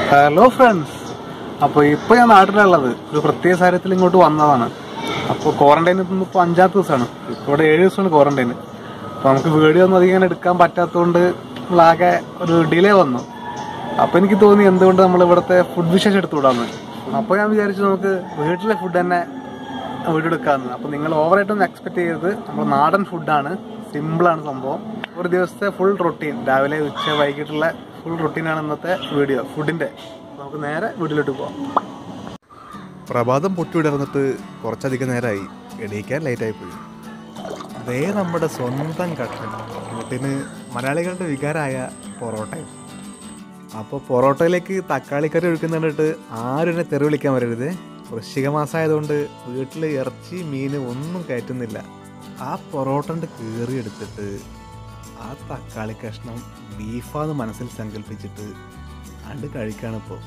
hello friends അപ്പോൾ ഇപ്പോൾ ഞാൻ നാട്ടിലുള്ളത് ഒരു പ്രത്യേക സാഹചര്യത്തിൽ ഇങ്ങോട്ട് വന്നതാണ് അപ്പോൾ ക്വാറന്റൈൻ ഇപ്പം ഇപ്പോൾ അഞ്ചാമത്തെ ദിവസമാണ് ഇപ്പോൾ ഇവിടെ ഏഴ് ദിവസമാണ് ക്വാറന്റൈൻ അപ്പോൾ നമുക്ക് വീഡിയോ ഒന്നും അധികം എടുക്കാൻ പറ്റാത്തതുകൊണ്ട് നമ്മളാകെ ഒരു ഡിലേ വന്നു അപ്പോൾ എനിക്ക് തോന്നി എന്തുകൊണ്ട് നമ്മൾ ഇവിടുത്തെ ഫുഡ് വിശേഷം എടുത്തുവിടാന്ന് അപ്പോൾ ഞാൻ വിചാരിച്ചു നമുക്ക് വീട്ടിലെ ഫുഡ് തന്നെ വീഡിയോ എടുക്കാമെന്ന് അപ്പോൾ നിങ്ങൾ ഓവറായിട്ടൊന്നും എക്സ്പെക്ട് ചെയ്തത് നമ്മൾ നാടൻ ഫുഡാണ് സിമ്പിളാണ് സംഭവം ഒരു ദിവസത്തെ ഫുൾ റൊട്ടീൻ രാവിലെ ഉച്ച വൈകിട്ടുള്ള ഫുൾ റൊട്ടീനാണ് ഇന്നത്തെ വീഡിയോ ഫുഡിന്റെ നമുക്ക് നേരെ വീട്ടിലോട്ട് പോവാം പ്രഭാതം പൊട്ടിവിടർന്നിട്ട് കുറച്ചധികം നേരമായി എണീക്കാൻ ലേറ്റായി പോയി അതേ നമ്മുടെ സ്വന്തം കട്ടൻ വീട്ടിന് മലയാളികളുടെ വികാരമായ പൊറോട്ടയും അപ്പോൾ പൊറോട്ടയിലേക്ക് തക്കാളിക്കറി ഒഴിക്കുന്ന കണ്ടിട്ട് ആരും എന്നെ തെറി വിളിക്കാൻ വരരുത് വൃശ്ചിക മാസമായതുകൊണ്ട് വീട്ടിൽ ഇറച്ചി മീൻ ഒന്നും കയറ്റുന്നില്ല ആ പൊറോട്ടൻ്റെ കീറി എടുത്തിട്ട് ആ തക്കാളി കഷ്ണം ബീഫാന്ന് മനസ്സിൽ സങ്കല്പിച്ചിട്ട് അണ്ട് കഴിക്കാണിപ്പോൾ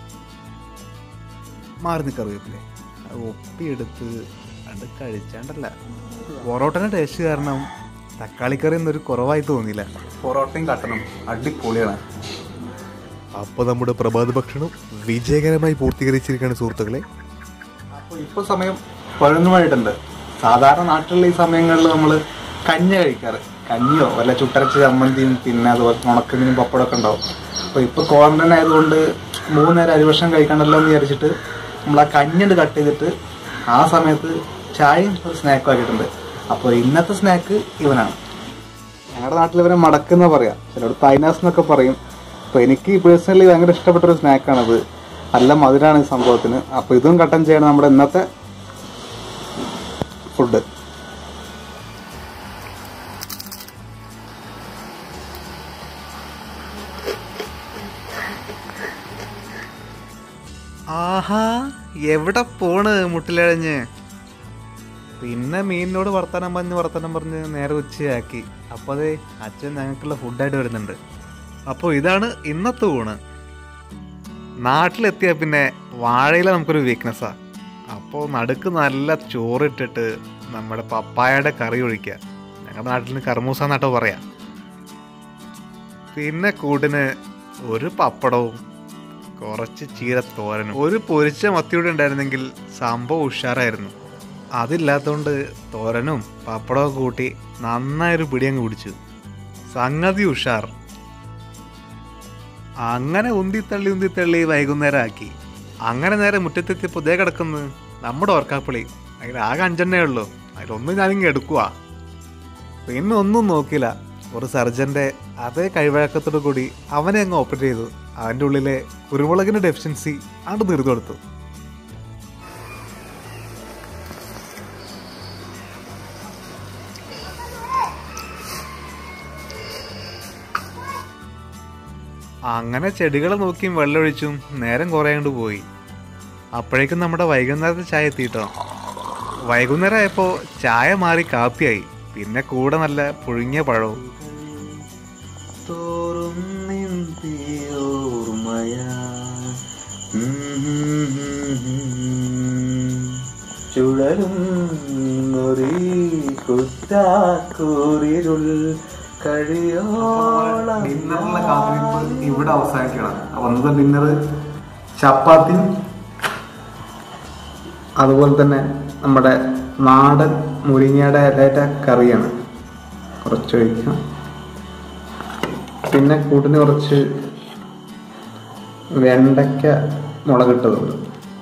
മാറി നിൽക്കറിയപ്പില്ലേ അത് ഒപ്പിയെടുത്ത് അത് കഴിച്ചാണ്ടല്ല പൊറോട്ടൻ്റെ ടേസ്റ്റ് കാരണം തക്കാളിക്കറി എന്നൊരു കുറവായി തോന്നിയില്ല പൊറോട്ടയും കട്ടനും അടിപൊളിയാണ് അപ്പോൾ നമ്മുടെ പ്രഭാത ഭക്ഷണം വിജയകരമായി പൂർത്തീകരിച്ചിരിക്കുകയാണ് സുഹൃത്തുക്കളെ അപ്പോൾ ഇപ്പോൾ സമയം പഴങ്ങുമായിട്ടുണ്ട് സാധാരണ നാട്ടിലുള്ള ഈ സമയങ്ങളിൽ നമ്മൾ കഞ്ഞി കഴിക്കാറ് കഞ്ഞിയോ വല്ല ചുട്ടരച്ച ചമ്മന്തിയും പിന്നെ അതുപോലെ ഉണക്കമീനും പപ്പടമൊക്കെ ഉണ്ടാവും അപ്പോൾ ഇപ്പോൾ ക്വാറന്റൈൻ ആയതുകൊണ്ട് മൂന്ന് നേരം അരിഭക്ഷണം കഴിക്കണ്ടല്ലോ എന്ന് വിചാരിച്ചിട്ട് നമ്മൾ ആ കഞ്ഞിണ്ട് കട്ട് ചെയ്തിട്ട് ആ സമയത്ത് ചായയും ഒരു സ്നാക്കും ആക്കിയിട്ടുണ്ട് അപ്പോൾ ഇന്നത്തെ സ്നാക്ക് ഇവനാണ് ഞങ്ങളുടെ നാട്ടിൽ ഇവരെ മടക്കുന്ന പറയാം ചിലർ പൈനാസ് എന്നൊക്കെ പറയും അപ്പൊ എനിക്ക് പേഴ്സണലി ഭയങ്കര ഇഷ്ടപ്പെട്ട ഒരു സ്നാക്കാണത് നല്ല മധുരമാണ് ഈ സംഭവത്തിന് അപ്പൊ ഇതും കട്ടൻ ചെയ്യണം നമ്മുടെ ഇന്നത്തെ ഫുഡ് ആഹാ എവിടെ പോണ് മുട്ടിലഴഞ്ഞ് പിന്നെ മീനിനോട് വർത്തമാനം പറഞ്ഞ് വർത്തമാനം പറഞ്ഞ് നേരെ ഉച്ചയാക്കി അപ്പോൾ അതെ അച്ഛൻ ഞങ്ങൾക്കുള്ള ഫുഡായിട്ട് വരുന്നുണ്ട് അപ്പോൾ ഇതാണ് ഇന്നത്തെ ഊണ് നാട്ടിലെത്തിയാൽ പിന്നെ വാഴയില നമുക്കൊരു വീക്ക്നെസ്സാണ് അപ്പോൾ നടുക്ക് നല്ല ചോറിട്ടിട്ട് നമ്മുടെ പപ്പായയുടെ കറി ഒഴിക്കുക ഞങ്ങളുടെ നാട്ടിൽ കർമൂസ എന്നാട്ടോ പറയാം പിന്നെ കൂട്ടിന് ഒരു പപ്പടവും കുറച്ച് ചീരത്തോരനും ഒരു പൊരിച്ച മത്തിയൂടെ ഉണ്ടായിരുന്നെങ്കിൽ സംഭവം ഉഷാറായിരുന്നു അതില്ലാത്തതുകൊണ്ട് തോരനും പപ്പടവും കൂട്ടി നന്നായൊരു പിടി അങ്ങ് പിടിച്ചു സംഗതി ഉഷാർ അങ്ങനെ ഉന്തിത്തള്ളി ഉന്തിത്തള്ളി വൈകുന്നേരം ആക്കി അങ്ങനെ നേരെ മുറ്റത്തെത്തിയപ്പോൾ ഇതേ കിടക്കുന്നത് നമ്മുടെ ഓർക്കാപ്പുളി അതിൽ ആകെ അഞ്ചെണ്ണേ ഉള്ളൂ അതിലൊന്നും ഞാനിങ്ങ് എടുക്കുക പിന്നെ ഒന്നും നോക്കില്ല ഒരു സർജന്റെ അതേ കഴിവഴക്കത്തോടു കൂടി അവനെ അങ്ങ് ഓപ്പറേറ്റ് ചെയ്തു അവൻ്റെ ഉള്ളിലെ കുരുമുളകിന്റെ ഡെഫിഷ്യൻസി ആണ് തീർന്നു കൊടുത്തു അങ്ങനെ ചെടികളെ നോക്കിയും വെള്ളമൊഴിച്ചും നേരം കുറേ കൊണ്ട് പോയി അപ്പോഴേക്കും നമ്മുടെ വൈകുന്നേരത്തെ ചായ എത്തിയിട്ടോ വൈകുന്നേരം ആയപ്പോൾ ചായ മാറി കാപ്പിയായി പിന്നെ കൂടെ നല്ല പുഴുങ്ങിയ പഴവും തോറും ഓർമ്മയാ ചുഴലും ഒരു കുറ്റാക്കൂരിരുൾ കഴിയോളം ഡിന്നറിലെ കാത്തിരിപ്പ് ഇവിടെ അവസാനിക്കണം അപ്പൊ അന്നത്തെ ഡിന്നർ ചപ്പാത്തി അതുപോലെ തന്നെ നമ്മുടെ നാടൻ മുരിങ്ങയുടെ ഇലയുടെ കറിയാണ് കുറച്ച് ഒഴിക്കാം പിന്നെ കൂട്ടിന് കുറച്ച് വെണ്ടയ്ക്ക മുളകിട്ടതുണ്ട്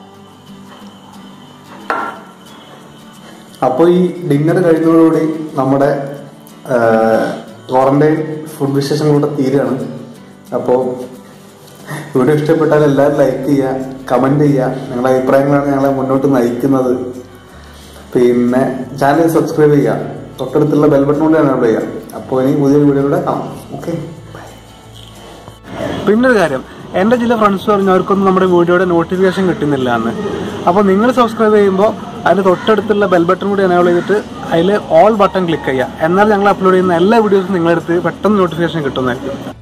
അപ്പോൾ ഈ ഡിന്നർ കഴിയുന്നതോടുകൂടി നമ്മുടെ ക്വാറന്റൈൻ ഫുഡ് വിശേഷങ്ങളുടെ തീരാണ് അപ്പോൾ വീഡിയോ ഇഷ്ടപ്പെട്ടാൽ എല്ലാവരും ലൈക്ക് ചെയ്യുക കമന്റ് ചെയ്യുക നിങ്ങളുടെ അഭിപ്രായങ്ങളാണ് ഞങ്ങളെ മുന്നോട്ട് നയിക്കുന്നത് പിന്നെ ചാനൽ സബ്സ്ക്രൈബ് ചെയ്യുക തൊട്ടടുത്തുള്ള ബെൽ ബട്ടൺ കൊണ്ട് എനേബിൾ ചെയ്യുക അപ്പോൾ ഇനി പുതിയ വീഡിയോയിലൂടെ കാണാം ഓക്കെ പിന്നൊരു കാര്യം എൻ്റെ ചില ഫ്രണ്ട്സ് പറഞ്ഞു അവർക്കൊന്നും നമ്മുടെ വീഡിയോയുടെ നോട്ടിഫിക്കേഷൻ കിട്ടുന്നില്ല എന്ന് അപ്പോൾ നിങ്ങൾ സബ്സ്ക്രൈബ് ചെയ്യുമ്പോൾ അതിന് തൊട്ടടുത്തുള്ള ബെൽ ബട്ടൺ കൂടി എനേബിൾ ചെയ്തിട്ട് അതിൽ ഓൾ ബട്ടൺ ക്ലിക്ക് ചെയ്യുക എന്നാൽ ഞങ്ങൾ അപ്ലോഡ് ചെയ്യുന്ന എല്ലാ വീഡിയോസും നിങ്ങളെടുത്ത് പെട്ടെന്ന് നോട്ടിഫിക്കേഷൻ കിട്ടുന്നതായിരിക്കും